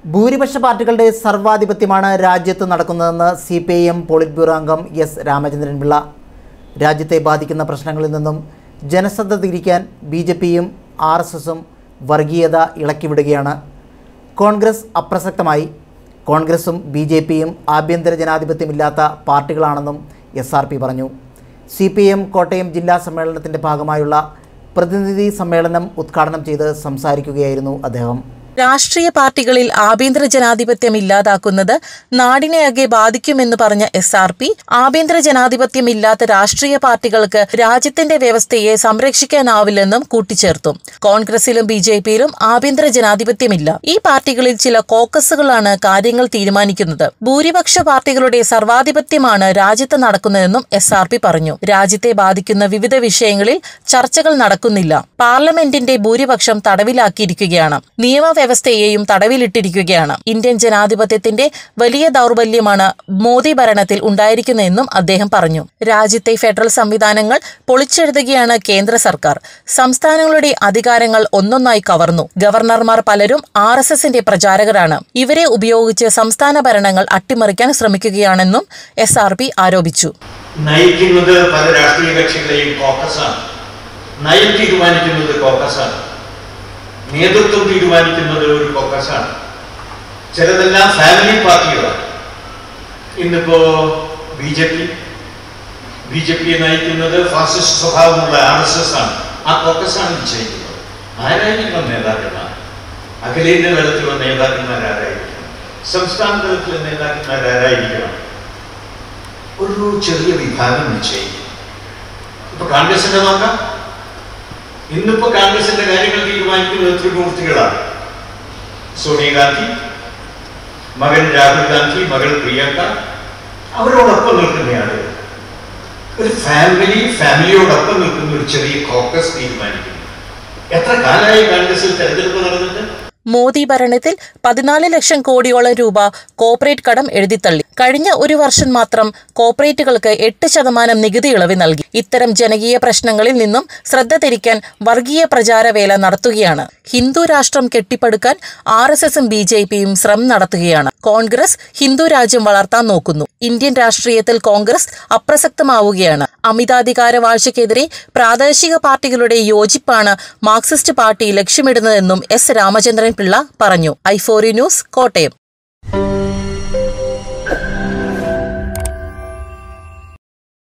ഭൂരിപക്ഷ പാർട്ടികളുടെ സർവാധിപത്യമാണ് രാജ്യത്ത് നടക്കുന്നതെന്ന് C P I M polit bureau അംഗം എസ് രാമചന്ദ്രൻ പിള്ള രാജ്യത്തെ ബാധിക്കുന്ന പ്രശ്നങ്ങളിൽ നിന്നും ജനശ്രദ്ധ തിരിക്കാൻ ബി ജെ പിയും ആർ എസ് എസും വർഗീയത ഇളക്കിവിടുകയാണ് കോൺഗ്രസ് അപ്രസക്തമായി കോൺഗ്രസും ബി ജെ പിയും ആഭ്യന്തര ജനാധിപത്യമില്ലാത്ത പാർട്ടികളാണെന്നും എസ് ആർ പി പറഞ്ഞു സി പി എം കോട്ടയം ജില്ലാ സമ്മേളനത്തിൻ്റെ ഭാഗമായുള്ള പ്രതിനിധി സമ്മേളനം ഉദ്ഘാടനം ചെയ്ത് സംസാരിക്കുകയായിരുന്നു അദ്ദേഹം രാഷ്ട്രീയ പാർട്ടികളിൽ ആഭ്യന്തര ജനാധിപത്യം ഇല്ലാതാക്കുന്നത് നാടിനെയാകെ ബാധിക്കുമെന്ന് പറഞ്ഞ എസ് ആർ പി ആഭ്യന്തര ജനാധിപത്യം ഇല്ലാത്ത രാഷ്ട്രീയ പാർട്ടികൾക്ക് രാജ്യത്തിന്റെ വ്യവസ്ഥയെ സംരക്ഷിക്കാനാവില്ലെന്നും കൂട്ടിച്ചേർത്തു കോൺഗ്രസിലും ബി ജെ പിയിലും ആഭ്യന്തര ജനാധിപത്യമില്ല ഈ പാർട്ടികളിൽ ചില കോക്കസുകളാണ് കാര്യങ്ങൾ തീരുമാനിക്കുന്നത് ഭൂരിപക്ഷ പാർട്ടികളുടെ സർവാധിപത്യമാണ് രാജ്യത്ത് നടക്കുന്നതെന്നും എസ് ആർ പി പറഞ്ഞു രാജ്യത്തെ ബാധിക്കുന്ന വിവിധ വിഷയങ്ങളിൽ ചർച്ചകൾ നടക്കുന്നില്ല പാർലമെന്റിന്റെ ഭൂരിപക്ഷം തടവിലാക്കിയിരിക്കുകയാണ് നിയമവ്യവസ്ഥയെയും തടവിലിട്ടിരിക്കുകയാണ് ഇന്ത്യൻ ജനാധിപത്യത്തിന്റെ വലിയ ദൗർബല്യമാണ് മോദി ഭരണത്തിൽ ഉണ്ടായിരിക്കുന്നതെന്നും അദ്ദേഹം പറഞ്ഞു രാജ്യത്തെ ഫെഡറൽ സംവിധാനങ്ങൾ പൊളിച്ചെഴുതുകയാണ് കേന്ദ്ര സർക്കാർ സംസ്ഥാനങ്ങളുടെ അധികാരങ്ങൾ ഒന്നൊന്നായി കവർന്നു ഗവർണർമാർ പലരും ആർ എസ് എസിന്റെ പ്രചാരകരാണ് ഇവരെ ഉപയോഗിച്ച് സംസ്ഥാന ഭരണങ്ങൾ അട്ടിമറിക്കാൻ ശ്രമിക്കുകയാണെന്നും എസ് ആർ പി ആരോപിച്ചു നയിക്കുന്നത് പല രാഷ്ട്രീയ കക്ഷികളെയും കോക്കസാണ് നയം തീരുമാനിക്കുന്നത് കോക്കസാണ് നേതൃത്വം തീരുമാനിക്കുന്നത് ഒരു കോക്കസാണ് ചിലതെല്ലാം ഫാമിലി പാർട്ടികളാണ് ഇന്നിപ്പോ B J P B J പിയെ നയിക്കുന്നത് ഫാസിസ്റ്റ് സ്വഭാവമുള്ള ആർ എസ് എസ് ആണ് ആ കോക്കസാണ് നിശ്ചയിക്കുന്നത് ആരായിരിക്കണം നേതാക്കന്മാർ അഖിലേന്ത്യാ തലത്തിലുള്ള നേതാക്കന്മാർ ആരായിരിക്കണം സംസ്ഥാന തലത്തിലെ നേതാക്കന്മാർ ആരായിരിക്കണം ഒരു ചെറിയ വിഭാഗം നിശ്ചയിക്കും ഇപ്പൊ കോൺഗ്രസിന്റെ നോക്കാം ഇന്നിപ്പോ കോൺഗ്രസിന്റെ കാര്യങ്ങൾ തീരുമാനിക്കുന്നത് ത്രിമൂർത്തികളാണ് സോണിയാഗാന്ധി മകൻ രാഹുൽ ഗാന്ധി മകൾ പ്രിയങ്ക അവരോടൊപ്പം നിൽക്കുന്ന ആളുകൾ ഒരു ഫാമിലി ഫാമിലിയോടൊപ്പം നിൽക്കുന്ന ഒരു ചെറിയ കോക്കസ് തീരുമാനിക്കുന്നു എത്ര കാലമായി കോൺഗ്രസിൽ തെരഞ്ഞെടുപ്പ് നടന്നിട്ട് മോദി ഭരണത്തിൽ പതിനാല് ലക്ഷം കോടിയോളം രൂപ കോർപ്പറേറ്റ് കടം എഴുതിത്തള്ളി കഴിഞ്ഞ ഒരു വർഷം മാത്രം കോർപ്പറേറ്റുകൾക്ക് എട്ട് ശതമാനം നികുതി ഇളവ് നൽകി ഇത്തരം ജനകീയ പ്രശ്നങ്ങളിൽ നിന്നും ശ്രദ്ധ തിരിക്കാൻ വർഗീയ പ്രചാരവേല നടത്തുകയാണ് ഹിന്ദു രാഷ്ട്രം കെട്ടിപ്പടുക്കാൻ ആർ എസ് എസും ബി ജെ പിയും ശ്രമം നടത്തുകയാണ് കോൺഗ്രസ് ഹിന്ദു രാജ്യം വളർത്താൻ നോക്കുന്നു ഇന്ത്യൻ രാഷ്ട്രീയത്തിൽ കോൺഗ്രസ് അപ്രസക്തമാവുകയാണ് അമിതാധികാര വാഴ്ചയ്ക്കെതിരെ പ്രാദേശിക പാർട്ടികളുടെ യോജിപ്പാണ് മാർക്സിസ്റ്റ് പാർട്ടി ലക്ഷ്യമിടുന്നതെന്നും എസ് രാമചന്ദ്രൻ പിള്ള പറഞ്ഞു ഐഫോറി ന്യൂസ് കോട്ടയം